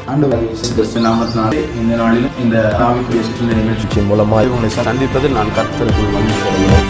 ஆண்டவர் இயேசு கிறிஸ்து நாமத்தினாலே இந்த நாளிலும் இந்த ஆவிக்குரிய சுற்றுலா நிகழ்ச்சி நிகழ்ச்சியின் மூலமாக உங்களை சந்திப்பதில் நான் கர்த்தருக்குள் மகிழ்ச்சி அடைகிறேன்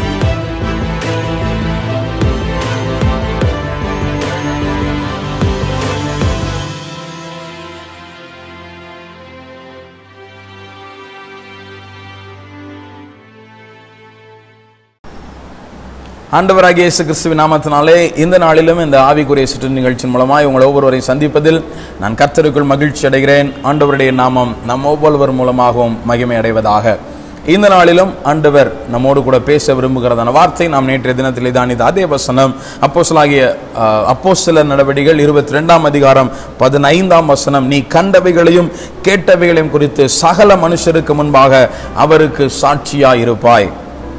ஆண்டவராகிய இயேசு கிறிஸ்துவின் நாமத்தினாலே இந்த நாளிலும் இந்த ஆவிக்குரிய சுற்று நிகழ்ச்சியின் மூலமாய் உங்கள் ஒவ்வொருவரையும் சந்திப்பதில் நான் கர்த்தருக்குள் மகிழ்ச்சி அடைகிறேன் ஆண்டவருடைய நாமம் நம் ஒவ்வொருவர் மூலமாகவும் மகிமை அடைவதாக இந்த நாளிலும் ஆண்டவர் நம்மோடு கூட பேச விரும்புகிறதான வார்த்தை நாம் நேற்றைய தினத்தில் தானித அதே வசனம் அப்போஸ்தலராகிய அப்போ சில நடவடிக்கைகள் இருபத்தி ரெண்டாம் அதிகாரம் பதினைந்தாம் வசனம் நீ கண்டவைகளையும் கேட்டவைகளையும் குறித்து சகல மனுஷருக்கு முன்பாக அவருக்கு சாட்சியாயிருப்பாய்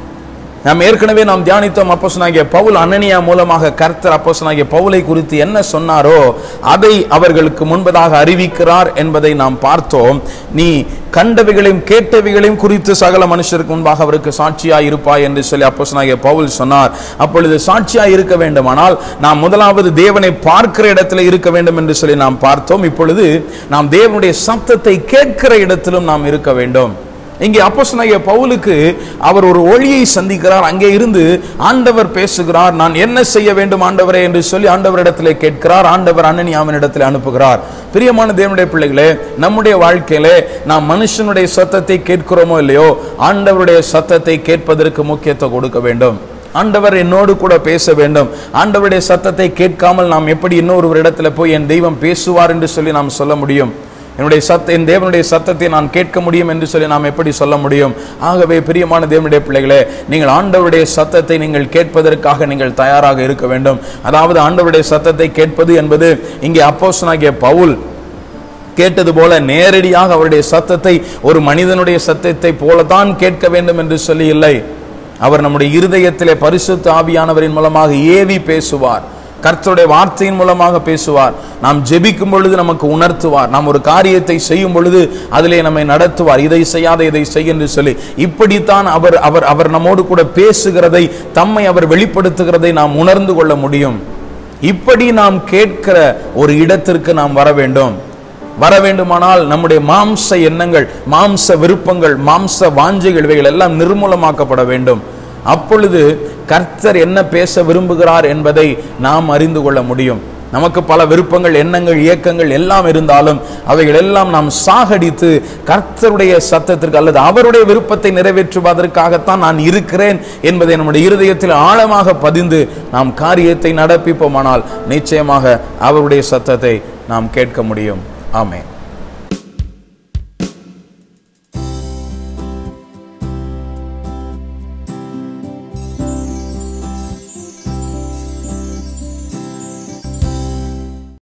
நாம் ஏற்கனவே நாம் தியானித்தோம் அப்போசனாகிய பவுல் அனனியா மூலமாக கர்த்தர் அப்போசனாகிய பவுலை குறித்து என்ன சொன்னாரோ அதை அவர்களுக்கு முன்பதாக அறிவிக்கிறார் என்பதை நாம் பார்த்தோம் நீ கண்டவைகளையும் கேட்டவைகளையும் குறித்து சகல மனுஷருக்கு முன்பாக அவருக்கு சாட்சியாய் இருப்பாய் என்று சொல்லி அப்போசனாகிய பவுல் சொன்னார் அப்பொழுது சாட்சியாய் இருக்க வேண்டுமானால் நாம் முதலாவது தேவனை பார்க்கிற இடத்துல இருக்க வேண்டும் என்று சொல்லி நாம் பார்த்தோம் இப்பொழுது நாம் தேவனுடைய சத்தத்தை கேட்கிற இடத்திலும் நாம் இருக்க வேண்டும் இங்கே அப்போஸ்தலனாகிய பவுலுக்கு அவர் ஒரு ஒளியை சந்திக்கிறார் அங்கே இருந்து ஆண்டவர் பேசுகிறார் நான் என்ன செய்ய வேண்டும் ஆண்டவரே என்று சொல்லி ஆண்டவரிடத்திலே கேட்கிறார் ஆண்டவர் அனனியாவினிடத்தில் அனுப்புகிறார் பிரியமான தேவனுடைய பிள்ளைகளே நம்முடைய வாழ்க்கையிலே நாம் மனுஷனுடைய சத்தத்தை கேட்கிறோமோ இல்லையோ ஆண்டவருடைய சத்தத்தை கேட்பதற்கு முக்கியத்துவம் கொடுக்க வேண்டும் ஆண்டவர் என்னோடு கூட பேச வேண்டும் ஆண்டவருடைய சத்தத்தை கேட்காமல் நாம் எப்படி இன்னொரு இடத்துல போய் என் தெய்வம் பேசுவார் என்று சொல்லி நாம் சொல்ல முடியும் என்னுடைய சத்த என் தேவனுடைய சத்தத்தை நான் கேட்க முடியும் என்று சொல்லி நாம் எப்படி சொல்ல முடியும் ஆகவே பிரியமான தேவனுடைய பிள்ளைகளே நீங்கள் ஆண்டவருடைய சத்தத்தை நீங்கள் கேட்பதற்காக நீங்கள் தயாராக இருக்க வேண்டும் அதாவது ஆண்டவருடைய சத்தத்தை கேட்பது என்பது இங்கே அப்போஸ்தலனாகிய பவுல் கேட்டது போல நேரடியாக அவருடைய சத்தத்தை ஒரு மனிதனுடைய சத்தத்தை போலதான் கேட்க வேண்டும் என்று சொல்லி இல்லை அவர் நம்முடைய இருதயத்திலே பரிசுத்த ஆவியானவரின் மூலமாக ஏவி பேசுவார் கர்த்தருடைய வார்த்தையின் மூலமாக பேசுவார் நாம் ஜெபிக்கும் பொழுது நமக்கு உணர்த்துவார் நாம் ஒரு காரியத்தை செய்யும் பொழுது அதிலே நம்மை நடத்துவார் இதை செய்யாத இதை செய் என்று சொல்லி இப்படித்தான் அவர் அவர் அவர் நம்மோடு கூட பேசுகிறதை தம்மை அவர் வெளிப்படுத்துகிறதை நாம் உணர்ந்து கொள்ள முடியும் இப்படி நாம் கேட்கிற ஒரு இடத்திற்கு நாம் வர வேண்டும் வர வேண்டுமானால் நம்முடைய மாம்ச எண்ணங்கள் மாம்ச விருப்பங்கள் மாம்ச வாஞ்சைகள் இவைகள் எல்லாம் நிர்மூலமாக்கப்பட வேண்டும் அப்பொழுது கர்த்தர் என்ன பேச விரும்புகிறார் என்பதை நாம் அறிந்து கொள்ள முடியும் நமக்கு பல விருப்பங்கள் எண்ணங்கள் இயக்கங்கள் எல்லாம் இருந்தாலும் அவைகள் எல்லாம் நாம் சாகடித்து கர்த்தருடைய சத்தத்திற்கு அல்லது அவருடைய விருப்பத்தை நிறைவேற்றுவதற்காகத்தான் நான் இருக்கிறேன் என்பதை நம்முடைய இருதயத்தில் ஆழமாக பதிந்து நாம் காரியத்தை நடப்பிப்போமானால் நிச்சயமாக அவருடைய சத்தத்தை நாம் கேட்க முடியும் ஆமென்